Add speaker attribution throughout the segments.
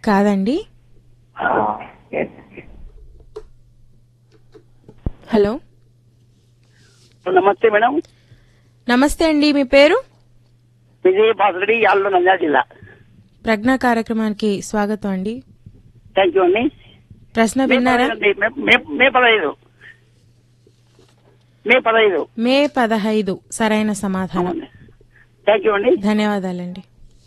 Speaker 1: కాదండి హలో
Speaker 2: నమస్తే మేడం
Speaker 1: నమస్తే అండి మీ పేరు
Speaker 2: విజయ్ భాస్కరి యాళ్ళు నంద్యాల జిల్లా
Speaker 1: ప్రజ్ఞ కార్యక్రమానికి స్వాగతం అండి
Speaker 2: థ్యాంక్ యూ అండి
Speaker 1: ప్రశ్న
Speaker 2: మే
Speaker 1: విన్నారా
Speaker 2: పదహైదు అండి. మే- మే- మే పదహైదు మే పదహైదు
Speaker 1: మే పదహైదు సరైన సమాధానం
Speaker 2: అవునండి. థ్యాంక్ యూ అండి
Speaker 1: ధన్యవాదాలండి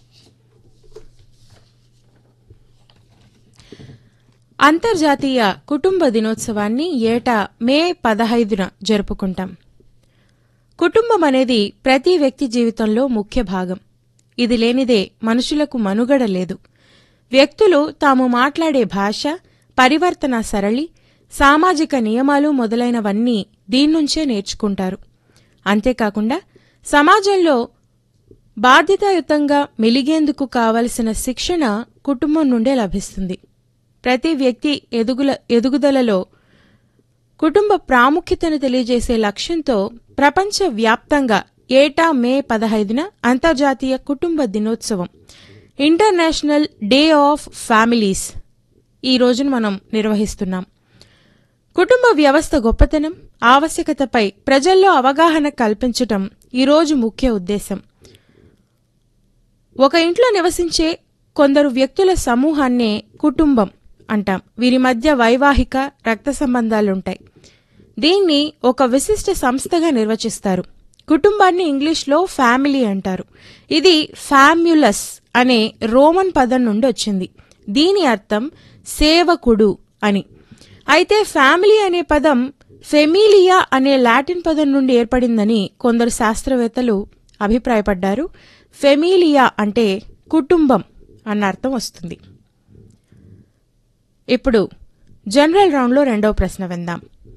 Speaker 1: అంతర్జాతీయ కుటుంబ దినోత్సవాన్ని ఏటా మే పదహైదున జరుపుకుంటాం కుటుంబం అనేది ప్రతి వ్యక్తి జీవితంలో ముఖ్య భాగం ఇది లేనిదే మనుషులకు మనుగడ లేదు వ్యక్తులు తాము మాట్లాడే భాష పరివర్తన సరళి సామాజిక నియమాలు మొదలైనవన్నీ దీన్నుంచే నేర్చుకుంటారు అంతేకాకుండా సమాజంలో బాధ్యతాయుతంగా మెలిగేందుకు కావలసిన శిక్షణ కుటుంబం నుండే లభిస్తుంది ప్రతి వ్యక్తి ఎదుగుల ఎదుగుదలలో కుటుంబ ప్రాముఖ్యతను తెలియజేసే లక్ష్యంతో ప్రపంచవ్యాప్తంగా ఏటా మే పదహైదున అంతర్జాతీయ కుటుంబ దినోత్సవం ఇంటర్నేషనల్ డే ఆఫ్ ఫ్యామిలీస్ ఈ రోజును మనం నిర్వహిస్తున్నాం కుటుంబ వ్యవస్థ గొప్పతనం ఆవశ్యకతపై ప్రజల్లో అవగాహన కల్పించటం ఈరోజు ముఖ్య ఉద్దేశం ఒక ఇంట్లో నివసించే కొందరు వ్యక్తుల సమూహాన్నే కుటుంబం అంటాం వీరి మధ్య వైవాహిక రక్త సంబంధాలుంటాయి దీన్ని ఒక విశిష్ట సంస్థగా నిర్వచిస్తారు కుటుంబాన్ని ఇంగ్లీష్లో ఫ్యామిలీ అంటారు ఇది ఫ్యామ్యులస్ అనే రోమన్ పదం నుండి వచ్చింది దీని అర్థం సేవకుడు అని అయితే ఫ్యామిలీ అనే పదం ఫెమిలియా అనే లాటిన్ పదం నుండి ఏర్పడిందని కొందరు శాస్త్రవేత్తలు అభిప్రాయపడ్డారు ఫెమిలియా అంటే కుటుంబం అన్న అర్థం వస్తుంది ఇప్పుడు జనరల్ రౌండ్లో రెండవ ప్రశ్న విందాం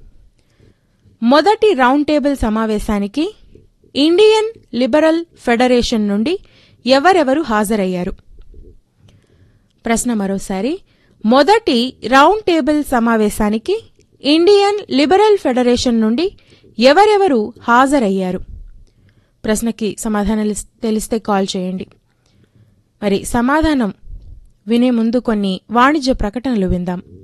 Speaker 1: మొదటి రౌండ్ టేబుల్ సమావేశానికి ఇండియన్ లిబరల్ ఫెడరేషన్ నుండి ఎవరెవరు హాజరయ్యారు ప్రశ్న మరోసారి మొదటి రౌండ్ టేబుల్ సమావేశానికి ఇండియన్ లిబరల్ ఫెడరేషన్ నుండి ఎవరెవరు హాజరయ్యారు ప్రశ్నకి సమాధానాలు తెలిస్తే కాల్ చేయండి మరి సమాధానం వినే ముందు కొన్ని వాణిజ్య ప్రకటనలు విందాం